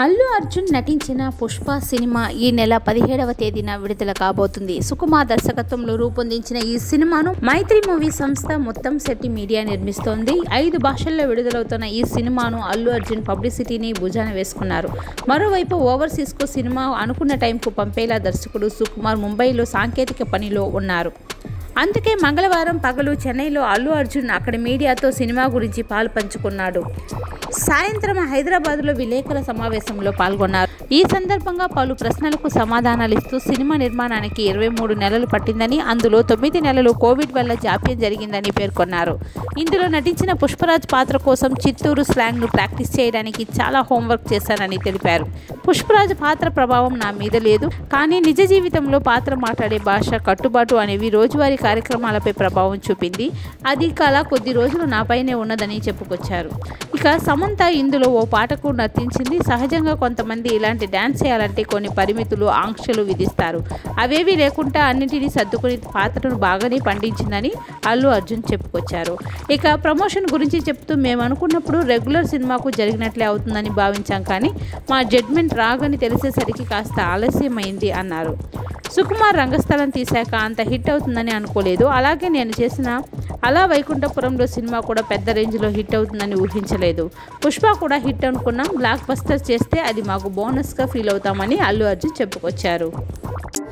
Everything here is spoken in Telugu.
అల్లు అర్జున్ నటించిన పుష్ప సినిమా ఈ నెల పదిహేడవ తేదీన విడుదల కాబోతుంది సుకుమార్ దర్శకత్వంలో రూపొందించిన ఈ సినిమాను మైత్రి మూవీ సంస్థ మొత్తం శెట్టి మీడియా నిర్మిస్తోంది ఐదు భాషల్లో విడుదలవుతున్న ఈ సినిమాను అల్లు అర్జున్ పబ్లిసిటీని భుజాన వేసుకున్నారు మరోవైపు ఓవర్సీస్కు సినిమా అనుకున్న టైంకు పంపేలా దర్శకుడు సుకుమార్ ముంబైలో సాంకేతిక పనిలో ఉన్నారు అందుకే మంగళవారం పగలు చెన్నైలో అల్లు అర్జున్ అక్కడి మీడియాతో సినిమా గురించి పాలు పంచుకున్నాడు సాయంత్రం హైదరాబాద్లో విలేకరుల సమావేశంలో పాల్గొన్నారు ఈ సందర్భంగా పలు ప్రశ్నలకు సమాధానాలు ఇస్తూ సినిమా నిర్మాణానికి ఇరవై మూడు నెలలు పట్టిందని అందులో తొమ్మిది నెలలు కోవిడ్ వల్ల జాప్యం జరిగిందని పేర్కొన్నారు ఇందులో నటించిన పుష్పరాజ్ పాత్ర కోసం చిత్తూరు స్లాంగ్ను ప్రాక్టీస్ చేయడానికి చాలా హోంవర్క్ చేశానని తెలిపారు పుష్పరాజ్ పాత్ర ప్రభావం నా మీద లేదు కానీ నిజ జీవితంలో పాత్ర మాట్లాడే భాష కట్టుబాటు అనేవి రోజువారీ కార్యక్రమాలపై ప్రభావం చూపింది అది కళ కొద్ది రోజులు నాపైనే ఉన్నదని చెప్పుకొచ్చారు ఇక సమంత ఇందులో ఓ పాటకు నర్తించింది సహజంగా కొంతమంది ఇలాంటి డ్యాన్స్ చేయాలంటే కొన్ని పరిమితులు ఆంక్షలు విధిస్తారు అవేవి లేకుండా అన్నింటినీ సర్దుకుని పాత్రను బాగానే పండించిందని అల్లు అర్జున్ చెప్పుకొచ్చారు ఇక ప్రమోషన్ గురించి చెప్తూ మేము అనుకున్నప్పుడు రెగ్యులర్ సినిమాకు జరిగినట్లే అవుతుందని భావించాం కానీ మా జడ్మెంట్ రాగని తెలిసేసరికి కాస్త ఆలస్యమైంది అన్నారు సుకుమార్ రంగస్థలం తీశాక అంత హిట్ అవుతుందని అనుకోలేదు అలాగే నేను చేసిన అలా వైకుంఠపురంలో సినిమా కూడా పెద్ద రేంజ్లో హిట్ అవుతుందని ఊహించలేదు పుష్ప కూడా హిట్ అనుకున్నాం బ్లాక్ బస్టర్ చేస్తే అది మాకు బోనస్గా ఫీల్ అవుతామని అల్లు అర్జున్ చెప్పుకొచ్చారు